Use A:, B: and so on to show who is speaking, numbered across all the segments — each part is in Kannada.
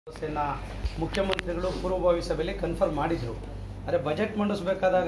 A: ಭರವಸೆಯನ್ನ ಮುಖ್ಯಮಂತ್ರಿಗಳು ಪೂರ್ವಭಾವಿ ಸಭೆಯಲ್ಲಿ ಕನ್ಫರ್ಮ್ ಮಾಡಿದ್ರು ಆದರೆ ಬಜೆಟ್ ಮಂಡಿಸಬೇಕಾದಾಗ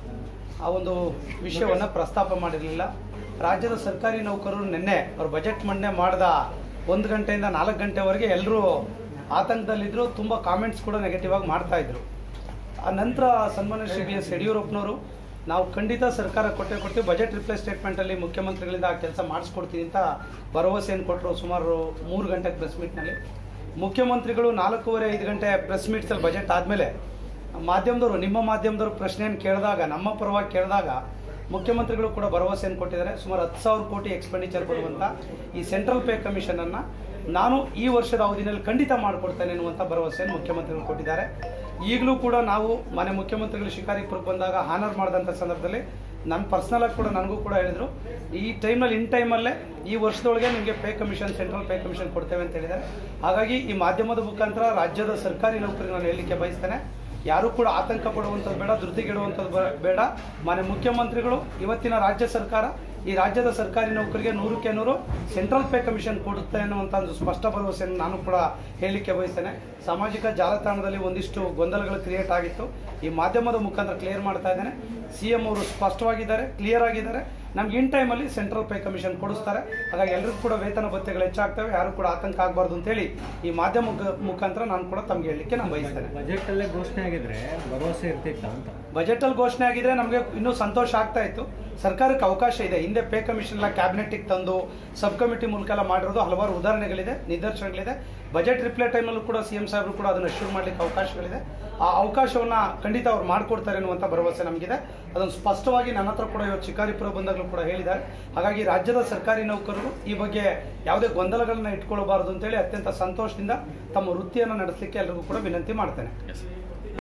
A: ಆ ಒಂದು ವಿಷಯವನ್ನು ಪ್ರಸ್ತಾಪ ಮಾಡಿರಲಿಲ್ಲ ರಾಜ್ಯದ ಸರ್ಕಾರಿ ನೌಕರರು ನಿನ್ನೆ ಅವ್ರು ಬಜೆಟ್ ಮಂಡನೆ ಮಾಡಿದ ಒಂದು ಗಂಟೆಯಿಂದ ನಾಲ್ಕು ಗಂಟೆವರೆಗೆ ಎಲ್ಲರೂ ಆತಂಕದಲ್ಲಿದ್ದರು ತುಂಬ ಕಾಮೆಂಟ್ಸ್ ಕೂಡ ನೆಗೆಟಿವ್ ಆಗಿ ಮಾಡ್ತಾ ಇದ್ರು ಆ ನಂತರ ಸನ್ಮಾನ್ಯ ಶ್ರೀ ಬಿ ಎಸ್ ಯಡಿಯೂರಪ್ಪನವರು ನಾವು ಖಂಡಿತ ಸರ್ಕಾರ ಕೊಟ್ಟೆ ಕೊಟ್ಟು ಬಜೆಟ್ ರಿಪ್ಲೈ ಸ್ಟೇಟ್ಮೆಂಟಲ್ಲಿ ಮುಖ್ಯಮಂತ್ರಿಗಳಿಂದ ಆ ಕೆಲಸ ಮಾಡಿಸ್ಕೊಡ್ತೀನಿ ಅಂತ ಭರವಸೆಯನ್ನು ಕೊಟ್ಟರು ಸುಮಾರು ಮೂರು ಗಂಟೆ ಪ್ರೆಸ್ ಮೀಟ್ನಲ್ಲಿ ಮುಖ್ಯಮಂತ್ರಿಗಳು ನಾಲ್ಕೂವರೆ ಐದು ಗಂಟೆ ಪ್ರೆಸ್ ಮೀಟ್ಸಲ್ಲಿ ಬಜೆಟ್ ಆದಮೇಲೆ ಮಾಧ್ಯಮದವರು ನಿಮ್ಮ ಮಾಧ್ಯಮದವರು ಪ್ರಶ್ನೆಯನ್ನು ಕೇಳಿದಾಗ ನಮ್ಮ ಪರವಾಗಿ ಕೇಳಿದಾಗ ಮುಖ್ಯಮಂತ್ರಿಗಳು ಕೂಡ ಭರವಸೆಯನ್ನು ಕೊಟ್ಟಿದ್ದಾರೆ ಸುಮಾರು ಹತ್ತು ಸಾವಿರ ಕೋಟಿ ಎಕ್ಸ್ಪೆಂಡಿಚರ್ ಬರುವಂಥ ಈ ಸೆಂಟ್ರಲ್ ಪೇ ಕಮಿಷನನ್ನು ನಾನು ಈ ವರ್ಷದ ಅವಧಿನಲ್ಲಿ ಖಂಡಿತ ಮಾಡಿಕೊಡ್ತೇನೆ ಎನ್ನುವಂಥ ಭರವಸೆಯನ್ನು ಮುಖ್ಯಮಂತ್ರಿಗಳು ಕೊಟ್ಟಿದ್ದಾರೆ ಈಗಲೂ ಕೂಡ ನಾವು ಮನೆ ಮುಖ್ಯಮಂತ್ರಿಗಳು ಶಿಕಾರಿಪುರಕ್ಕೆ ಬಂದಾಗ ಹಾನರ್ ಮಾಡಿದಂಥ ಸಂದರ್ಭದಲ್ಲಿ ನನ್ನ ಪರ್ಸ್ನಲಾಗಿ ಕೂಡ ನನಗೂ ಕೂಡ ಹೇಳಿದರು ಈ ಟೈಮ್ನಲ್ಲಿ ಇನ್ ಟೈಮಲ್ಲೇ ಈ ವರ್ಷದೊಳಗೆ ನಿಮಗೆ pay commission central pay commission ಕೊಡ್ತೇವೆ ಅಂತ ಹೇಳಿದ್ದಾರೆ ಹಾಗಾಗಿ ಈ ಮಾಧ್ಯಮದ ಮುಖಾಂತರ ರಾಜ್ಯದ ಸರ್ಕಾರಿ ನೌಕರಿಗೆ ನಾನು ಹೇಳಲಿಕ್ಕೆ ಬಯಸ್ತೇನೆ ಯಾರು ಕೂಡ ಆತಂಕ ಪಡುವಂಥದ್ದು ಬೇಡ ಧೃತಿಗೆಡುವಂಥದ್ದು ಬ- ಬೇಡ ಮಾನ್ಯ ಮುಖ್ಯಮಂತ್ರಿಗಳು ಇವತ್ತಿನ ರಾಜ್ಯ ಸರ್ಕಾರ ಈ ರಾಜ್ಯದ ಸರ್ಕಾರಿ ನೌಕರಿಗೆ ನೂರಕ್ಕೆ ನೂರು ಸೆಂಟ್ರಲ್ ಪೇ ಕಮಿಷನ್ ಕೊಡುತ್ತೆ ಅನ್ನುವಂಥ ಒಂದು ಸ್ಪಷ್ಟ ಭರವಸೆಯನ್ನು ನಾನು ಕೂಡ ಹೇಳಲಿಕ್ಕೆ ಬಯಸ್ತೇನೆ ಸಾಮಾಜಿಕ ಜಾಲತಾಣದಲ್ಲಿ ಒಂದಿಷ್ಟು ಗೊಂದಲಗಳು ಕ್ರಿಯೇಟ್ ಆಗಿತ್ತು ಈ ಮಾಧ್ಯಮದ ಮುಖಾಂತರ ಕ್ಲಿಯರ್ ಮಾಡ್ತಾ ಇದ್ದೇನೆ ಸಿ ಎಂ ಅವರು ಸ್ಪಷ್ಟವಾಗಿದ್ದಾರೆ ಕ್ಲಿಯರ್ ಆಗಿದ್ದಾರೆ ನಮ್ಗೆ ಇನ್ ಟೈಮಲ್ಲಿ ಸೆಂಟ್ರಲ್ ಪೇ ಕಮಿಷನ್ ಕೊಡಿಸ್ತಾರೆ ಹಾಗಾಗಿ ಎಲ್ಲರಿಗೂ ಕೂಡ ವೇತನ ಭತ್ಯೆಗಳು ಹೆಚ್ಚಾಗ್ತವೆ ಯಾರು ಕೂಡ ಆತಂಕ ಆಗಬಾರ್ದು ಅಂತೇಳಿ ಈ ಮಾಧ್ಯಮ ಮುಖ- ಮುಖಾಂತರ ನಾನು ಕೂಡ ತಮ್ಗೆ ಹೇಳಲಿಕ್ಕೆ ನಾನು ಬಯಸ್ತೇನೆ
B: ಬಜೆಟ್ ಅಲ್ಲೇ ಘೋಷಣೆ ಆಗಿದ್ರೆ ಭರವಸೆ ಇರ್ತಿತ್ತ ಅಂತ
A: ಬಜೆಟ್ ಅಲ್ಲಿ ಘೋಷಣೆ ಆಗಿದ್ರೆ ನಮಗೆ ಇನ್ನೂ ಸಂತೋಷ ಆಗ್ತಾ ಇತ್ತು ಸರ್ಕಾರಕ್ಕೆ ಅವಕಾಶ ಇದೆ ಹಿಂದೆ ಪೇ ಕಮಿಷನ್ ಎಲ್ಲ ಕ್ಯಾಬಿನೆಟ್ಗೆ ತಂದು ಸಬ್ ಕಮಿಟಿ ಮೂಲಕ ಎಲ್ಲ ಮಾಡಿರೋದು ಹಲವಾರು ಉದಾಹರಣೆಗಳಿದೆ ನಿದರ್ಶನಗಳಿದೆ ಬಜೆಟ್ ರಿಪ್ಲೈ ಟೈಮಲ್ಲೂ ಕೂಡ ಸಿ ಎಂ ಸಾಹೇಬರು ಕೂಡ ಅದನ್ನು ಶುರು ಮಾಡಲಿಕ್ಕೆ ಅವಕಾಶಗಳಿದೆ ಆ ಅವಕಾಶವನ್ನ ಖಂಡಿತ ಅವ್ರು ಮಾಡಿಕೊಡ್ತಾರೆ ಅನ್ನುವಂಥ ಭರವಸೆ ನಮಗಿದೆ ಅದನ್ನು ಸ್ಪಷ್ಟವಾಗಿ ನನ್ನ ಹತ್ರ ಕೂಡ ಇವತ್ತು ಶಿಕಾರಿಪುರ ಬಂದಾಗಲೂ ಕೂಡ ಹೇಳಿದ್ದಾರೆ ಹಾಗಾಗಿ ರಾಜ್ಯದ ಸರ್ಕಾರಿ ನೌಕರರು ಈ ಬಗ್ಗೆ ಯಾವುದೇ ಗೊಂದಲಗಳನ್ನ ಇಟ್ಕೊಳ್ಬಾರದು ಅಂತೇಳಿ ಅತ್ಯಂತ ಸಂತೋಷದಿಂದ ತಮ್ಮ ವೃತ್ತಿಯನ್ನು ನಡೆಸಲಿಕ್ಕೆ ಎಲ್ಲರಿಗೂ ಕೂಡ ವಿನಂತಿ ಮಾಡ್ತೇನೆ